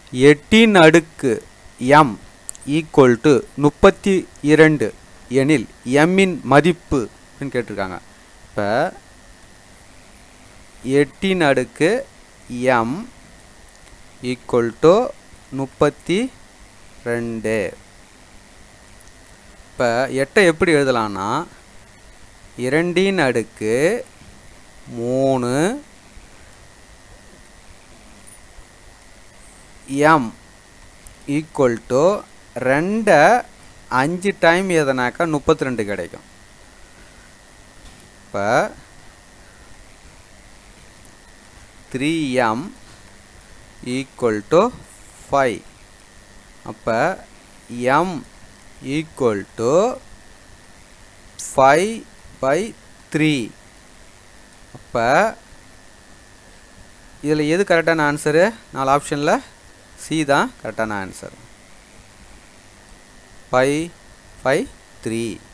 எட்டின் அடுக்கு M equal to முப்பத்தி இரண்டு எனில் எம்மின் மதிப்பு ன்னு கேட்டிருக்காங்க இப்போ எட்டின் அடுக்கு எம் ஈக்குவல் டு முப்பத்தி ரெண்டு இப்போ எட்டை எப்படி எழுதலாம்னா இரண்டின் அடுக்கு மூணு எம் ஈக்குவல் டு ரெண்டை அஞ்சு டைம் எதனாக்கா முப்பத்தி ரெண்டு கிடைக்கும் இப்போ three M equal to five அப்போ M equal to five by three அப்போ இதில் எது கரெக்டான ஆன்சரு நாலு ஆப்ஷனில் சி தான் கரெக்டான ஆன்சர் ஃபைவ் ஃபைவ் த்ரீ